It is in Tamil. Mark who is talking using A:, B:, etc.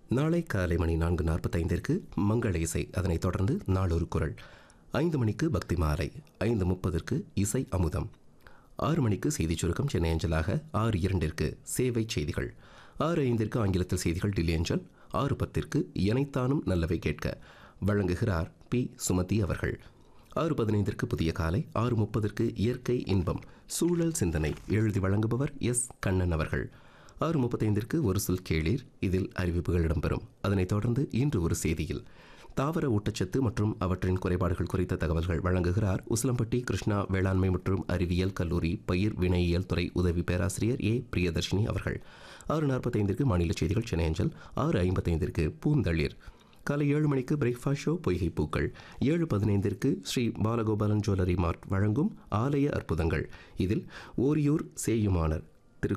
A: நாளை காலை மணி நான்கு நாற்பத்தைந்திற்கு மங்கள இசை அதனைத் தொடர்ந்து நாளொரு குரல் ஐந்து மணிக்கு பக்தி மாலை ஐந்து முப்பதற்கு இசை அமுதம் ஆறு மணிக்கு செய்திச் சுருக்கம் சென்னை அஞ்சலாக ஆறு இரண்டிற்கு சேவை செய்திகள் ஆறு ஐந்திற்கு ஆங்கிலத்தில் செய்திகள் டில்லி அஞ்சல் ஆறு பத்திற்கு எனைத்தானும் நல்லவை கேட்க வழங்குகிறார் பி சுமதி அவர்கள் ஆறு பதினைந்திற்கு புதிய காலை ஆறு முப்பதற்கு இயற்கை இன்பம் சூழல் சிந்தனை எழுதி வழங்குபவர் எஸ் கண்ணன் அவர்கள் ஆறு முப்பத்தைந்திற்கு ஒரு சொல் கேளீர் இதில் அறிவிப்புகள் இடம்பெறும் அதனைத் தொடர்ந்து இன்று ஒரு செய்தியில் தாவர ஊட்டச்சத்து மற்றும் அவற்றின் குறைபாடுகள் குறித்த தகவல்கள் வழங்குகிறார் உசிலம்பட்டி கிருஷ்ணா வேளாண்மை மற்றும் அறிவியல் கல்லூரி பயிர் வினையியல் துறை உதவி பேராசிரியர் ஏ பிரியதர்ஷினி அவர்கள் ஆறு நாற்பத்தைந்திற்கு மாநில செய்திகள் சென்னை அஞ்சல் ஆறு ஐம்பத்தைந்திற்கு பூந்தளிர் காலை ஏழு மணிக்கு பிரேக்ஃபாஸ்ட் ஷோ பொய்கை பூக்கள் ஏழு பதினைந்திற்கு ஸ்ரீ பாலகோபாலன் ஜுவல்லரி மார்ட் வழங்கும் ஆலய அற்புதங்கள் இதில் ஓரியூர் சேயுமானர்